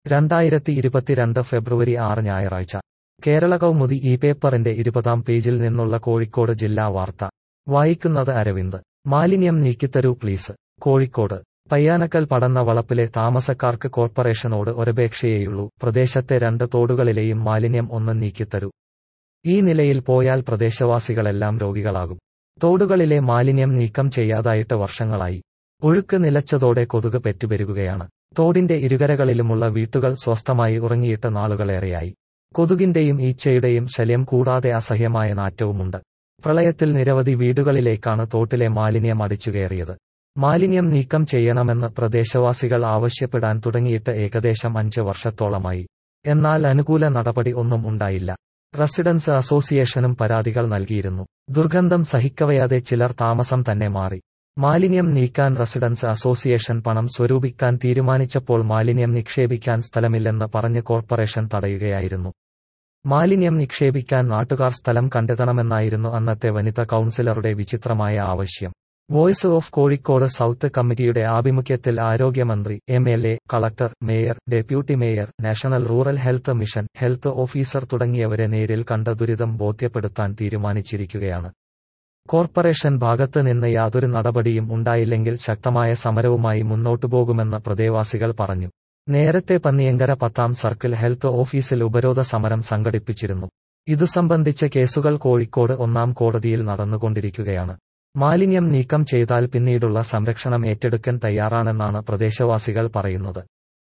രണ്ടായിരത്തി ഇരുപത്തിരണ്ട് ഫെബ്രുവരി ആറ് ഞായറാഴ്ച കേരള കൗമുദി ഈ പേപ്പറിന്റെ ഇരുപതാം പേജിൽ നിന്നുള്ള കോഴിക്കോട് ജില്ലാ വാർത്ത വായിക്കുന്നത് അരവിന്ദ് മാലിന്യം നീക്കിത്തരൂ പ്ലീസ് കോഴിക്കോട് പയ്യാനക്കൽ പടന്ന വളപ്പിലെ താമസക്കാർക്ക് കോർപ്പറേഷനോട് ഒരപേക്ഷയേയുള്ളൂ പ്രദേശത്തെ രണ്ട് തോടുകളിലെയും മാലിന്യം ഒന്ന് നീക്കിത്തരൂ ഈ നിലയിൽ പോയാൽ പ്രദേശവാസികളെല്ലാം രോഗികളാകും തോടുകളിലെ മാലിന്യം നീക്കം ചെയ്യാതായിട്ട് വർഷങ്ങളായി ഒഴുക്ക് നിലച്ചതോടെ കൊതുക് പെറ്റുപെരുകുകയാണ് തോടിന്റെ ഇരുകരകളിലുമുള്ള വീട്ടുകൾ സ്വസ്ഥമായി ഉറങ്ങിയിട്ട് നാളുകളേറെയായി കൊതുകിന്റെയും ഈച്ചയുടെയും ശല്യം കൂടാതെ അസഹ്യമായ നാറ്റവുമുണ്ട് പ്രളയത്തിൽ നിരവധി വീടുകളിലേക്കാണ് തോട്ടിലെ മാലിന്യം അടിച്ചുകയറിയത് മാലിന്യം നീക്കം ചെയ്യണമെന്ന് പ്രദേശവാസികൾ ആവശ്യപ്പെടാൻ തുടങ്ങിയിട്ട് ഏകദേശം അഞ്ച് വർഷത്തോളമായി എന്നാൽ അനുകൂല നടപടി ഒന്നും ഉണ്ടായില്ല റെസിഡൻസ് അസോസിയേഷനും പരാതികൾ നൽകിയിരുന്നു ദുർഗന്ധം സഹിക്കവയാതെ ചിലർ താമസം തന്നെ മാറി മാലിന്യം നീക്കാൻ റെസിഡൻസ് അസോസിയേഷൻ പണം സ്വരൂപിക്കാൻ തീരുമാനിച്ചപ്പോൾ മാലിന്യം നിക്ഷേപിക്കാൻ സ്ഥലമില്ലെന്ന് പറഞ്ഞ് കോർപ്പറേഷൻ തടയുകയായിരുന്നു മാലിന്യം നിക്ഷേപിക്കാൻ നാട്ടുകാർ സ്ഥലം കണ്ടെത്തണമെന്നായിരുന്നു അന്നത്തെ വനിതാ കൌൺസിലറുടെ വിചിത്രമായ ആവശ്യം voice of Kozhikode south committee ആഭിമുഖ്യത്തിൽ ആരോഗ്യമന്ത്രി M L A collector mayor deputy mayor national rural health mission health officer തുടങ്ങിയവരെ നേരിൽ കണ്ട ദുരിതം ബോധ്യപ്പെടുത്താൻ തീരുമാനിച്ചിരിക്കുകയാണ് കോർപ്പറേഷൻ ഭാഗത്ത് നിന്ന് യാതൊരു നടപടിയും ഉണ്ടായില്ലെങ്കിൽ ശക്തമായ സമരവുമായി മുന്നോട്ടുപോകുമെന്ന് പ്രദേശവാസികൾ പറഞ്ഞു നേരത്തെ പന്നിയങ്കര പത്താം സർക്കിൾ ഹെൽത്ത് ഓഫീസിൽ ഉപരോധ സമരം സംഘടിപ്പിച്ചിരുന്നു ഇതു സംബന്ധിച്ച കേസുകൾ കോഴിക്കോട് ഒന്നാം കോടതിയിൽ നടന്നുകൊണ്ടിരിക്കുകയാണ് മാലിന്യം നീക്കം ചെയ്താൽ പിന്നീടുള്ള സംരക്ഷണം ഏറ്റെടുക്കാൻ തയ്യാറാണെന്നാണ് പ്രദേശവാസികൾ പറയുന്നത്